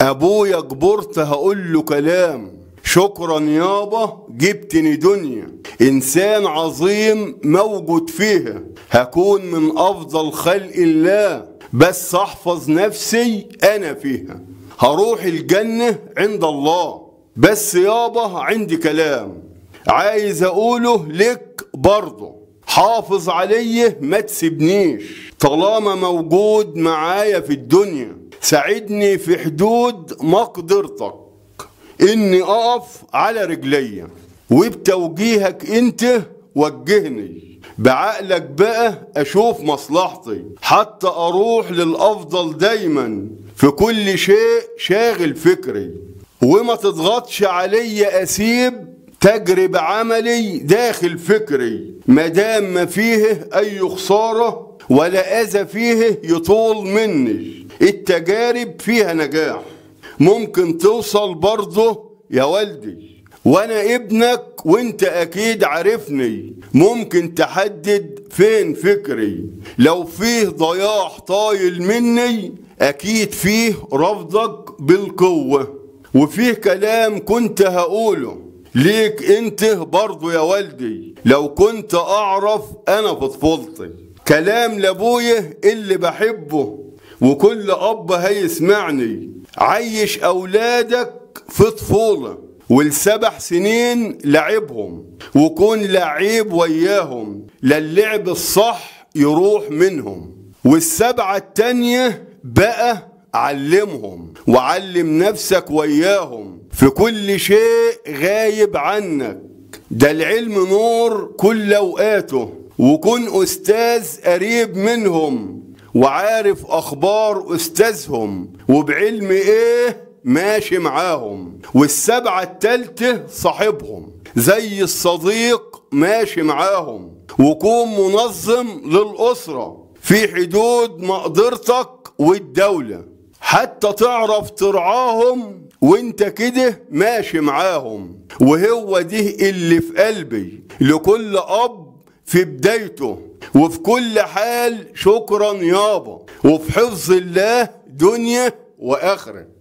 ابويا كبرت هقول له كلام شكرا يابا جبتني دنيا انسان عظيم موجود فيها هكون من افضل خلق الله بس احفظ نفسي انا فيها هروح الجنة عند الله بس يابا عندي كلام عايز اقوله لك برضه حافظ عليه ما تسيبنيش طالما موجود معايا في الدنيا ساعدني في حدود مقدرتك اني اقف على رجليا وبتوجيهك انت وجهني بعقلك بقى اشوف مصلحتي حتى اروح للافضل دايما في كل شيء شاغل فكري وما تضغطش عليا اسيب تجرب عملي داخل فكري مدام ما فيه اي خسارة ولا اذى فيه يطول مني التجارب فيها نجاح ممكن توصل برضه يا والدي وانا ابنك وانت اكيد عارفني ممكن تحدد فين فكري لو فيه ضياع طايل مني اكيد فيه رفضك بالقوة وفيه كلام كنت هقوله ليك انت برضه يا والدي لو كنت اعرف انا في طفولتي كلام لابويا اللي بحبه وكل اب هيسمعني عيش اولادك في طفوله والسبع سنين لعبهم وكون لعيب وياهم للعب الصح يروح منهم والسبعة التانية بقى علمهم وعلم نفسك وياهم في كل شيء غايب عنك ده العلم نور كل اوقاته وكن استاذ قريب منهم وعارف اخبار استاذهم وبعلم ايه ماشي معاهم والسبعة التالتة صاحبهم زي الصديق ماشي معاهم وكون منظم للأسرة في حدود مقدرتك والدولة حتى تعرف ترعاهم وانت كده ماشي معاهم وهو ده اللي في قلبي لكل أب في بدايته وفي كل حال شكرا يابا وفي حفظ الله دنيا وآخرة